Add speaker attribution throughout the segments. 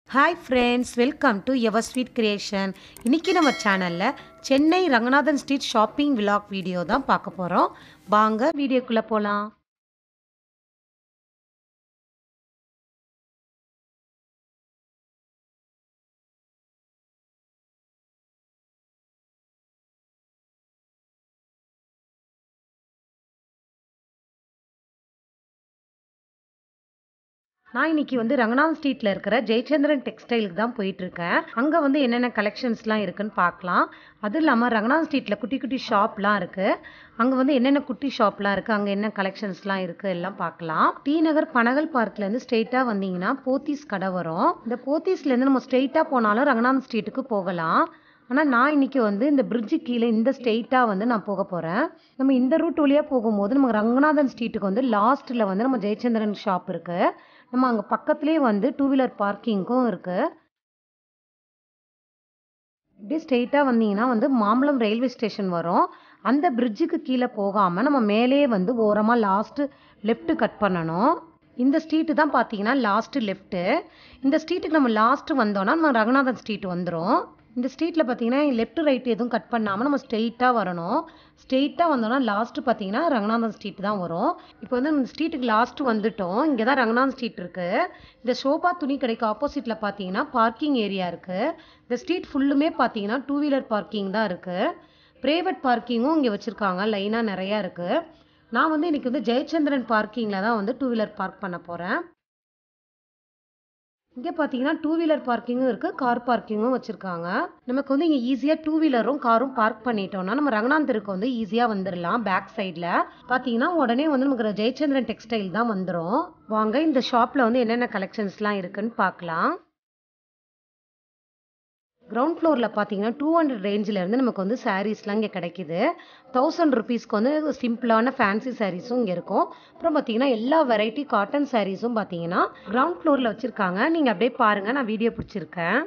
Speaker 1: hi friends welcome to our sweet creation இன்றைக்கி நம்ம சேனலில் Chennai Ranganathan street shopping vlog video தான் பார்க்க போகிறோம் வாங்க வீடியோக்குள்ளே போகலாம் நான் இன்னைக்கு வந்து ரங்கநாதன் ஸ்ட்ரீட்டில் இருக்கிற ஜெயச்சந்திரன் டெக்ஸ்டைலுக்கு தான் போயிட்டுருக்கேன் அங்கே வந்து என்னென்ன கலெக்ஷன்ஸ்லாம் இருக்குன்னு பார்க்கலாம் அதுவும் இல்லாமல் ரங்கநாதன் ஸ்ட்ரீட்டில் குட்டி குட்டி ஷாப்லாம் இருக்குது அங்கே வந்து என்னென்ன குட்டி ஷாப்லாம் இருக்குது அங்கே என்ன கலெக்ஷன்ஸ்லாம் இருக்குது எல்லாம் பார்க்கலாம் டி நகர் பனகல் பார்க்லேருந்து ஸ்ட்ரெயிட்டாக வந்தீங்கன்னா போத்தீஸ் கடை வரும் இந்த போத்தீஸ்லேருந்து நம்ம ஸ்ட்ரெயிட்டாக போனாலும் ரங்கநாதன் ஸ்ட்ரீட்டுக்கு போகலாம் ஆனால் நான் இன்றைக்கி வந்து இந்த பிரிட்ஜு கீழே இந்த ஸ்ட்ரெயிட்டாக வந்து நான் போக போகிறேன் நம்ம இந்த ரூட் வழியாக போகும்போது நம்ம ரங்கநாதன் ஸ்ட்ரீட்டுக்கு வந்து லாஸ்ட்டில் வந்து நம்ம ஜெயச்சந்திரன் ஷாப் இருக்குது நம்ம அங்கே பக்கத்துலேயே வந்து டூ வீலர் பார்க்கிங்க்கும் இருக்குது இப்படியே ஸ்ட்ரெயிட்டாக வந்தீங்கன்னா வந்து மாம்பலம் ரயில்வே ஸ்டேஷன் வரும் அந்த பிரிட்ஜுக்கு கீழே போகாமல் நம்ம மேலே வந்து ஓரமாக லாஸ்ட்டு லெஃப்ட்டு கட் பண்ணணும் இந்த ஸ்ட்ரீட்டு தான் பார்த்தீங்கன்னா லாஸ்ட்டு லெஃப்ட்டு இந்த ஸ்ட்ரீட்டுக்கு நம்ம லாஸ்ட்டு வந்தோன்னா நம்ம ரங்கநாதன் ஸ்ட்ரீட் வந்துடும் இந்த ஸ்ட்ரீட்டில் பார்த்தீங்கன்னா லெஃப்ட் ரைட் எதுவும் கட் பண்ணாமல் நம்ம ஸ்ட்ரெயிட்டாக வரணும் ஸ்ட்ரெயிட்டாக வந்தோம்னா லாஸ்ட்டு பார்த்தீங்கன்னா ரங்கநாதன் ஸ்ட்ரீட் தான் வரும் இப்போ வந்து இந்த ஸ்ட்ரீட்டுக்கு லாஸ்ட்டு வந்துட்டோம் இங்கே தான் ரங்கநாதன் ஸ்ட்ரீட் இருக்குது இந்த ஷோபா துணி கடைக்கு ஆப்போசிட்டில் பார்த்தீங்கன்னா பார்க்கிங் ஏரியா இருக்குது இந்த ஸ்ட்ரீட் ஃபுல்லுமே பார்த்தீங்கன்னா டூ வீலர் பார்க்கிங் தான் இருக்குது ப்ரைவேட் பார்க்கிங்கும் இங்கே வச்சுருக்காங்க லைனாக நிறையா இருக்குது நான் வந்து இன்றைக்கி வந்து ஜெயச்சந்திரன் பார்க்கிங்கில் தான் வந்து டூ வீலர் பார்க் பண்ண போகிறேன் இங்கே பார்த்தீங்கன்னா டூ வீலர் பார்க்கிங்கும் இருக்குது கார் பார்க்கிங்கும் வச்சுருக்காங்க நமக்கு வந்து இங்கே ஈஸியாக டூ வீலரும் காரும் பார்க் பண்ணிட்டோம்னா நம்ம ரங்கநாதருக்கு வந்து ஈஸியாக வந்துடலாம் பேக் சைடில் பார்த்தீங்கன்னா உடனே வந்து நமக்கு ஜெயச்சந்திரன் டெக்ஸ்டைல் தான் வந்துடும் வாங்க இந்த ஷாப்பில் வந்து என்னென்ன கலெக்ஷன்ஸ்லாம் இருக்குன்னு பார்க்கலாம் கிரவுண்ட் ஃப்ளோரில் பார்த்தீங்கன்னா டூ ஹண்ட்ரட் ரேஞ்சிலேருந்து நமக்கு வந்து சாரீஸ்லாம் இங்கே கிடைக்கிது தௌசண்ட் ருபீஸ்க்கு வந்து சிம்பிளான ஃபேன்சி சாரீஸும் இங்கே இருக்கும் அப்புறம் பார்த்தீங்கன்னா எல்லா வெரைட்டி காட்டன் சாரீஸும் பார்த்தீங்கன்னா கிரவுண்ட் ஃப்ளோரில் வச்சுருக்காங்க நீங்கள் அப்படியே பாருங்கள் நான் வீடியோ பிடிச்சிருக்கேன்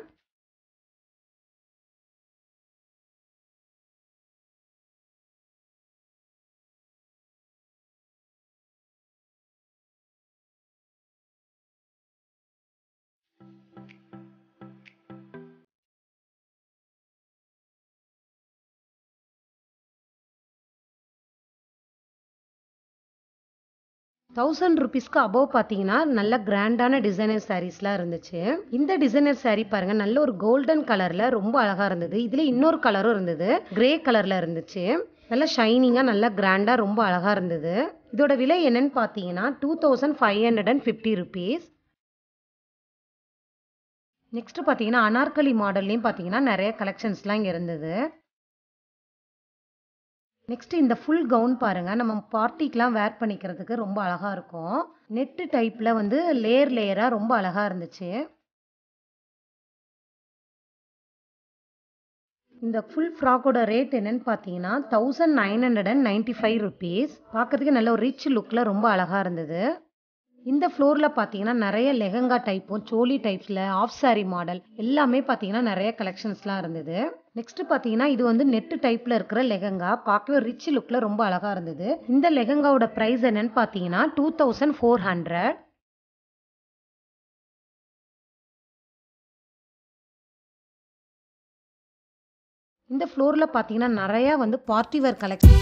Speaker 1: தௌசண்ட் ருபீஸ்க்கு அபவ் பார்த்தீங்கன்னா நல்ல கிராண்டான டிசைனர் சாரீஸ்லாம் இருந்துச்சு இந்த டிசைனர் சாரீ பாருங்க நல்ல ஒரு கோல்டன் கலர்ல ரொம்ப அழகா இருந்தது இதுல இன்னொரு கலரும் இருந்தது கிரே கலர்ல இருந்துச்சு நல்ல ஷைனிங்காக நல்லா கிராண்டாக ரொம்ப அழகாக இருந்தது இதோட விலை என்னன்னு பார்த்தீங்கன்னா two thousand five hundred and fifty rupees next பார்த்தீங்கன்னா அனார்கலி மாடல்லையும் பார்த்தீங்கன்னா நிறைய கலெக்ஷன்ஸ்லாம் இங்கே இருந்தது நெக்ஸ்ட் இந்த ஃபுல் கவுன் பாருங்க நம்ம பார்ட்டிக்கெலாம் வேர் பண்ணிக்கிறதுக்கு ரொம்ப அழகா இருக்கும் நெட்டு டைப்ல வந்து லேயர் லேயரா ரொம்ப அழகா இருந்துச்சு இந்த ஃபுல் ஃப்ராக்கோட ரேட் என்னன்னு பார்த்தீங்கன்னா thousand nine hundred and ninety five rupees பார்க்கறதுக்கு நல்ல ஒரு ரிச் லுக்கில் ரொம்ப அழகாக இருந்தது இந்த ஃப்ளோரில் பார்த்தீங்கன்னா நிறைய லெஹங்கா டைப்பும் சோலி டைப்ஸில் ஆஃப் சாரி மாடல் எல்லாமே பார்த்தீங்கன்னா நிறைய கலெக்ஷன்ஸ்லாம் இருந்தது நெக்ஸ்ட் பார்த்தீங்கன்னா இது வந்து நெட்டு டைப்பில் இருக்கிற லெஹங்கா பார்க்கவே ரிச் லுக்கில் ரொம்ப அழகாக இருந்தது இந்த லெஹங்காவோட ப்ரைஸ் என்னன்னு பார்த்தீங்கன்னா டூ தௌசண்ட் ஃபோர் ஹண்ட்ரட் இந்த ஃப்ளோரில் பார்த்தீங்கன்னா நிறையா வந்து பார்ட்டி வேர் கலெக்ஷன்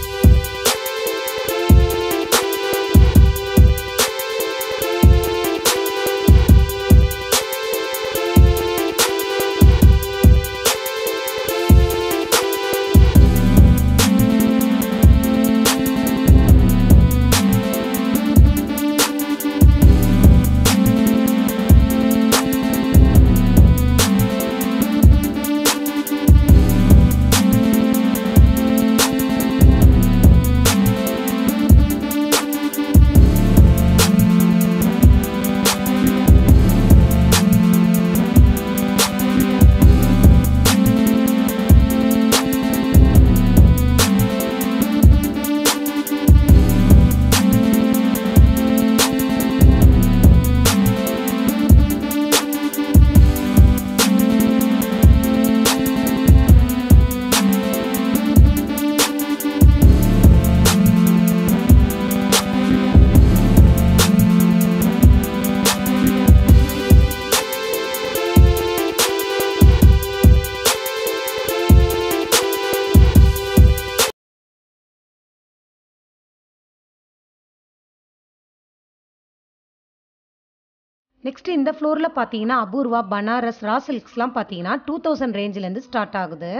Speaker 1: நெக்ஸ்ட் இந்த ஃப்ளோரில் பார்த்தீங்கன்னா அபூர்வா பனாரஸ் ரா சில்க்ஸ்லாம் பார்த்தீங்கன்னா டூ தௌசண்ட் ரேஞ்சிலேருந்து ஸ்டார்ட் ஆகுது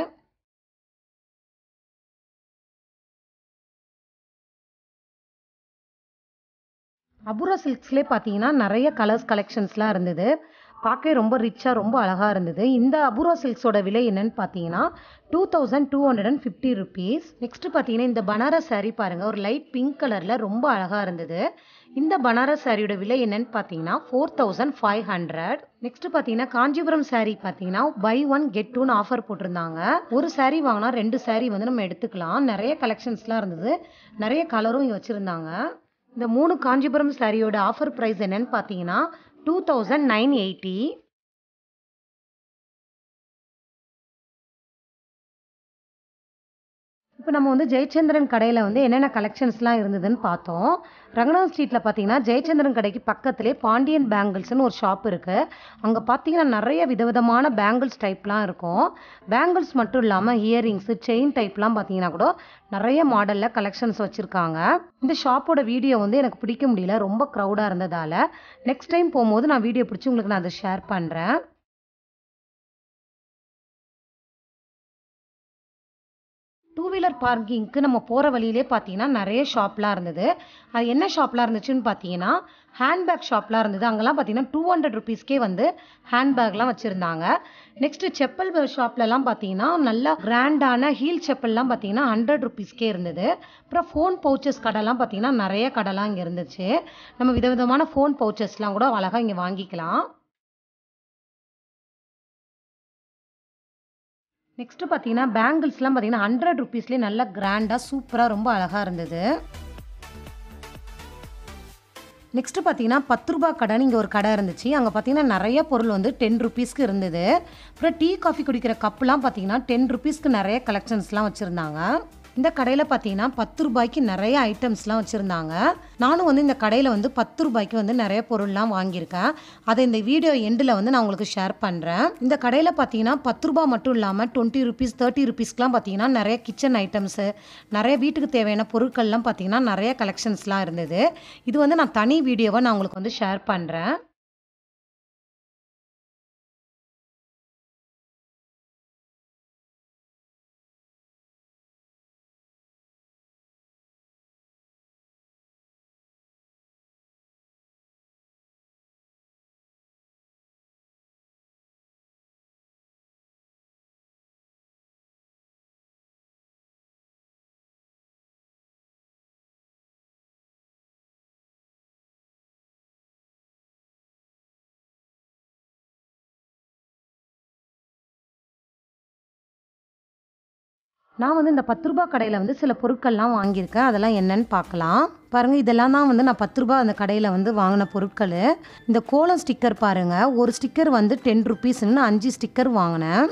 Speaker 1: அபூர்வா சில்க்ஸ்லேயே பார்த்தீங்கன்னா நிறைய கலர்ஸ் கலெக்ஷன்ஸ்லாம் இருந்தது பார்க்கவே ரொம்ப ரிச்சாக ரொம்ப அழகாக இருந்தது இந்த அபூர்வா சில்க்ஸோட விலை என்னன்னு பார்த்தீங்கன்னா two thousand two hundred and fifty rupees next பார்த்தீங்கன்னா இந்த பனாரஸ் saree பாருங்கள் ஒரு லைட் பிங்க் கலரில் ரொம்ப அழகாக இருந்தது இந்த பனாரஸ் சாரியோட விலை என்னன்னு பார்த்தீங்கன்னா four thousand five hundred next பார்த்தீங்கன்னா காஞ்சிபுரம் saree பார்த்தீங்கன்னா பை ஒன் கெட் டூன்னு ஆஃபர் போட்டிருந்தாங்க ஒரு saree வாங்கினா ரெண்டு saree வந்து நம்ம எடுத்துக்கலாம் நிறைய கலெக்ஷன்ஸ்லாம் இருந்தது நிறைய கலரும் இங்கே வச்சுருந்தாங்க இந்த மூணு காஞ்சிபுரம் சாரியோட ஆஃபர் ப்ரைஸ் என்னன்னு பார்த்தீங்கன்னா டூ தௌசண்ட் நைன் எயிட்டி இப்போ நம்ம வந்து ஜெயச்சந்திரன் கடையில் வந்து என்னென்ன கலெக்ஷன்ஸ்லாம் இருந்ததுன்னு பார்த்தோம் ரங்கநாத் ஸ்ட்ரீட்டில் பார்த்தீங்கன்னா ஜெயச்சந்திரன் கடைக்கு பக்கத்துலேயே பாண்டியன் பேங்கிள்ஸ்னு ஒரு ஷாப் இருக்குது அங்கே பார்த்தீங்கன்னா நிறைய விதவிதமான பேங்கிள்ஸ் டைப்லாம் இருக்கும் பேங்கிள்ஸ் மட்டும் இல்லாமல் இயரிங்ஸு செயின் டைப்லாம் பார்த்தீங்கன்னா கூட நிறைய மாடலில் கலெக்ஷன்ஸ் வச்சுருக்காங்க இந்த ஷாப்போட வீடியோ வந்து எனக்கு பிடிக்க முடியல ரொம்ப க்ரௌடாக இருந்ததால் நெக்ஸ்ட் டைம் போகும்போது நான் வீடியோ பிடிச்சி உங்களுக்கு நான் அதை ஷேர் பண்ணுறேன் டூ வீலர் பார்க்கிங்க்கு நம்ம போகிற வழியிலே பார்த்தீங்கன்னா நிறைய ஷாப்லாம் இருந்தது அது என்ன ஷாப்லாம் இருந்துச்சுன்னு பார்த்தீங்கன்னா ஹேண்ட்பேக் ஷாப்லாம் இருந்தது அங்கெல்லாம் பார்த்தீங்கன்னா டூ ஹண்ட்ரட் ருபீஸ்க்கே வந்து ஹேண்ட்பேக்லாம் வச்சுருந்தாங்க நெக்ஸ்ட்டு செப்பல் ஷாப்லலாம் பார்த்தீங்கன்னா நல்லா கிராண்டான ஹீல் செப்பல்லாம் பார்த்தீங்கன்னா ஹண்ட்ரட் ருபீஸ்க்கே இருந்தது அப்புறம் ஃபோன் பவுச்சஸ் கடைலாம் பார்த்தீங்கன்னா நிறைய கடைலாம் இங்கே இருந்துச்சு நம்ம விதவிதமான ஃபோன் பவுச்சஸ்லாம் கூட அழகாக இங்கே வாங்கிக்கலாம் நெக்ஸ்ட்டு பார்த்தீங்கன்னா பேங்கிள்ஸ்லாம் பார்த்தீங்கன்னா ஹண்ட்ரட் ருபீஸ்லேயே நல்லா கிராண்டாக சூப்பராக ரொம்ப அழகாக இருந்தது நெக்ஸ்ட்டு பார்த்தீங்கன்னா பத்து ரூபா கடைன்னு இங்கே ஒரு கடை இருந்துச்சு அங்கே பார்த்தீங்கன்னா நிறைய பொருள் வந்து டென் ருபீஸ்க்கு இருந்தது அப்புறம் டீ காஃபி குடிக்கிற கப்புலாம் பார்த்தீங்கன்னா டென் ருபீஸ்க்கு நிறைய கலெக்ஷன்ஸ்லாம் வச்சுருந்தாங்க இந்த கடையில் பார்த்தீங்கன்னா பத்து ரூபாய்க்கு நிறைய ஐட்டம்ஸ்லாம் வச்சுருந்தாங்க நானும் வந்து இந்த கடையில் வந்து பத்து ரூபாய்க்கு வந்து நிறைய பொருள்லாம் வாங்கியிருக்கேன் அதை இந்த வீடியோ எண்டில் வந்து நான் உங்களுக்கு ஷேர் பண்ணுறேன் இந்த கடையில் பார்த்தீங்கன்னா பத்து ரூபா மட்டும் இல்லாமல் டுவெண்ட்டி ருபீஸ் தேர்ட்டி ருபீஸ்க்குலாம் பார்த்தீங்கன்னா நிறைய கிச்சன் ஐட்டம்ஸு நிறைய வீட்டுக்கு தேவையான பொருட்கள்லாம் பார்த்தீங்கன்னா நிறைய கலெக்ஷன்ஸ்லாம் இருந்தது இது வந்து நான் தனி வீடியோவை நான் உங்களுக்கு வந்து ஷேர் பண்ணுறேன் நான் வந்து இந்த பத்து ரூபா கடையில் வந்து சில பொருட்கள்லாம் வாங்கியிருக்கேன் அதெல்லாம் என்னன்னு பார்க்கலாம் பாருங்கள் இதெல்லாம் தான் வந்து நான் பத்து ரூபா அந்த கடையில் வந்து வாங்கின பொருட்கள் இந்த கோலம் ஸ்டிக்கர் பாருங்கள் ஒரு ஸ்டிக்கர் வந்து டென் ருபீஸ்ன்னு அஞ்சு ஸ்டிக்கர் வாங்கினேன்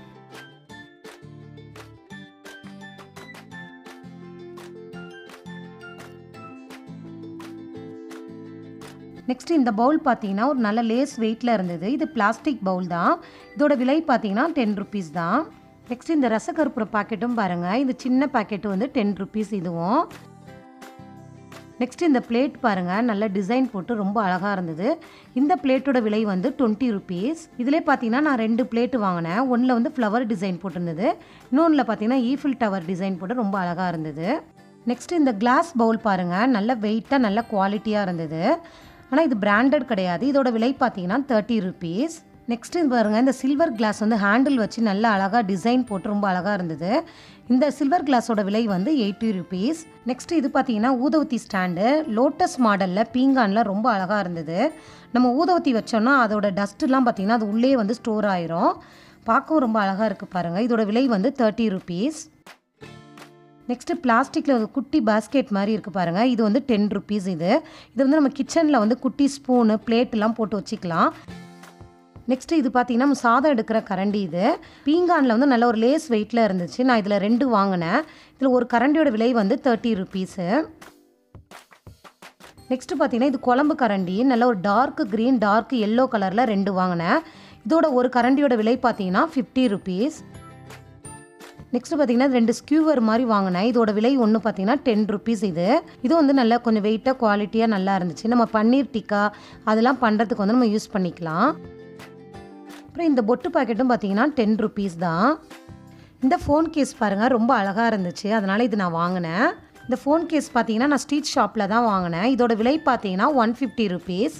Speaker 1: நெக்ஸ்ட் இந்த பவுல் பார்த்தீங்கன்னா ஒரு நல்ல லேஸ் வெயிட்டில் இருந்தது இது பிளாஸ்டிக் பவுல் தான் இதோட விலை பார்த்தீங்கன்னா டென் ருபீஸ் தான் நெக்ஸ்ட் இந்த ரசக்கருப்புற பாக்கெட்டும் பாருங்கள் இந்த சின்ன பாக்கெட்டு வந்து டென் ருபீஸ் இதுவும் நெக்ஸ்ட் இந்த பிளேட் பாருங்கள் நல்ல டிசைன் போட்டு ரொம்ப அழகாக இருந்தது இந்த பிளேட்டோட விலை வந்து டுவெண்ட்டி ருபீஸ் இதிலே பார்த்தீங்கன்னா நான் ரெண்டு பிளேட்டு வாங்கினேன் ஒன்றில் வந்து ஃப்ளவர் டிசைன் போட்டிருந்தது இன்னொன்றில் பார்த்தீங்கன்னா ஈஃபில் டவர் டிசைன் போட்டு ரொம்ப அழகாக இருந்தது நெக்ஸ்ட் இந்த கிளாஸ் பவுல் பாருங்கள் நல்ல வெயிட்டாக நல்ல குவாலிட்டியாக இருந்தது ஆனால் இது பிராண்டட் கிடையாது இதோட விலை பார்த்தீங்கன்னா தேர்ட்டி ருபீஸ் நெக்ஸ்ட் இது பாருங்கள் இந்த சில்வர் கிளாஸ் வந்து ஹேண்டில் வச்சு நல்ல அழகாக டிசைன் போட்டு ரொம்ப அழகாக இருந்தது இந்த சில்வர் கிளாஸோட விலை வந்து எயிட்டி ருபீஸ் நெக்ஸ்ட் இது பார்த்தீங்கன்னா ஊதவத்தி ஸ்டாண்டு லோட்டஸ் மாடலில் பீங்கானில் ரொம்ப அழகாக இருந்தது நம்ம ஊதவத்தி வச்சோம்னா அதோட டஸ்ட்டுலாம் பார்த்தீங்கன்னா அது உள்ளே வந்து ஸ்டோர் ஆயிரும் பார்க்கவும் ரொம்ப அழகாக இருக்குது பாருங்கள் இதோட விலை வந்து தேர்ட்டி ருபீஸ் நெக்ஸ்ட்டு பிளாஸ்டிக்கில் ஒரு குட்டி பாஸ்கெட் மாதிரி இருக்குது பாருங்கள் இது வந்து டென் ருபீஸ் இது இது வந்து நம்ம கிச்சனில் வந்து குட்டி ஸ்பூனு பிளேட்லாம் போட்டு வச்சுக்கலாம் நெக்ஸ்ட்டு இது பார்த்தீங்கன்னா நம்ம சாதம் எடுக்கிற கரண்டி இது பீங்கானில் வந்து நல்ல ஒரு லேஸ் வெயிட்டில் இருந்துச்சு நான் இதில் ரெண்டு வாங்கினேன் இதில் ஒரு கரண்டியோட விலை வந்து தேர்ட்டி ருபீஸு நெக்ஸ்ட்டு பார்த்தீங்கன்னா இது குழம்பு கரண்டி நல்ல ஒரு டார்க் க்ரீன் டார்க் எல்லோ கலரில் ரெண்டு வாங்கினேன் இதோட ஒரு கரண்டியோட விலை பார்த்தீங்கன்னா ஃபிஃப்டி ருபீஸ் நெக்ஸ்ட் பார்த்தீங்கன்னா ரெண்டு ஸ்கியூவர் மாதிரி வாங்கினேன் இதோட விலை ஒன்று பார்த்தீங்கன்னா டென் ருபீஸ் இது இது வந்து நல்லா கொஞ்சம் வெயிட்டாக குவாலிட்டியாக நல்லா இருந்துச்சு நம்ம பன்னீர் டிக்கா அதெல்லாம் பண்ணுறதுக்கு வந்து நம்ம யூஸ் பண்ணிக்கலாம் அப்புறம் இந்த பொட்டு பாக்கெட்டும் பார்த்தீங்கன்னா டென் ருபீஸ் தான் இந்த ஃபோன் கேஸ் பாருங்கள் ரொம்ப அழகாக இருந்துச்சு அதனால் இது நான் வாங்கினேன் இந்த ஃபோன் கேஸ் பார்த்தீங்கன்னா நான் ஸ்ட்ரீட் ஷாப்பில் தான் வாங்கினேன் இதோட விலை பார்த்தீங்கன்னா ஒன் ஃபிஃப்டி ருபீஸ்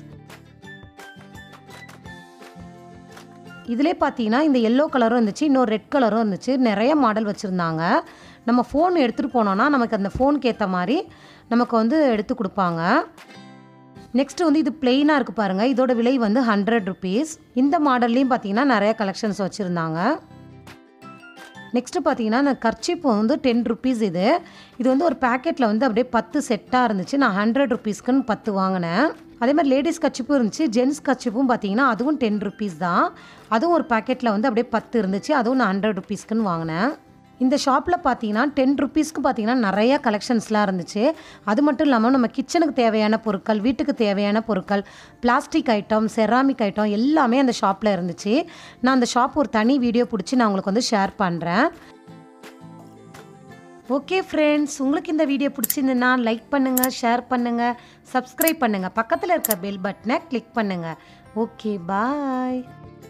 Speaker 1: இதிலே பார்த்தீங்கன்னா இந்த எல்லோ கலரும் இருந்துச்சு இன்னொரு ரெட் கலரும் இருந்துச்சு நிறைய மாடல் வச்சுருந்தாங்க நம்ம ஃபோன் எடுத்துகிட்டு போனோன்னா நமக்கு அந்த ஃபோனுக்கு ஏற்ற மாதிரி நமக்கு வந்து எடுத்து கொடுப்பாங்க நெக்ஸ்ட் வந்து இது பிளெயினாக இருக்குது பாருங்கள் இதோட விலை வந்து ஹண்ட்ரட் ருபீஸ் இந்த மாடல்லையும் பார்த்தீங்கன்னா நிறைய கலெக்ஷன்ஸ் வச்சுருந்தாங்க நெக்ஸ்ட்டு பார்த்தீங்கன்னா இந்த கர்ச்சிப் வந்து டென் ருபீஸ் இது இது வந்து ஒரு பேக்கெட்டில் வந்து அப்படியே பத்து செட்டாக இருந்துச்சு நான் ஹண்ட்ரட் ருபீஸ்க்குன்னு பத்து வாங்கினேன் அதே மாதிரி லேடிஸ் கச்சிப்பும் இருந்துச்சு ஜென்ஸ் கச்சிப்பும் பார்த்தீங்கன்னா அதுவும் டென் ருபீஸ் தான் அதுவும் ஒரு பேக்கெட்டில் வந்து அப்படியே பத்து இருந்துச்சு அதுவும் நான் ஹண்ட்ரட் ருபீஸ்க்குன்னு வாங்கினேன் இந்த ஷாப்பில் பார்த்தீங்கன்னா டென் ருபீஸ்க்கு பார்த்தீங்கன்னா நிறைய கலெக்ஷன்ஸ்லாம் இருந்துச்சு அது மட்டும் இல்லாமல் நம்ம கிச்சனுக்கு தேவையான பொருட்கள் வீட்டுக்கு தேவையான பொருட்கள் பிளாஸ்டிக் ஐட்டம் செராமிக் ஐட்டம் எல்லாமே அந்த ஷாப்பில் இருந்துச்சு நான் அந்த ஷாப் ஒரு தனி வீடியோ பிடிச்சி நான் உங்களுக்கு வந்து ஷேர் பண்ணுறேன் ஓகே ஃப்ரெண்ட்ஸ் உங்களுக்கு இந்த வீடியோ பிடிச்சிருந்துன்னா லைக் பண்ணுங்கள் ஷேர் பண்ணுங்கள் சப்ஸ்கிரைப் பண்ணுங்கள் பக்கத்தில் இருக்க பெல் பட்டனை கிளிக் பண்ணுங்கள் ஓகே பாய்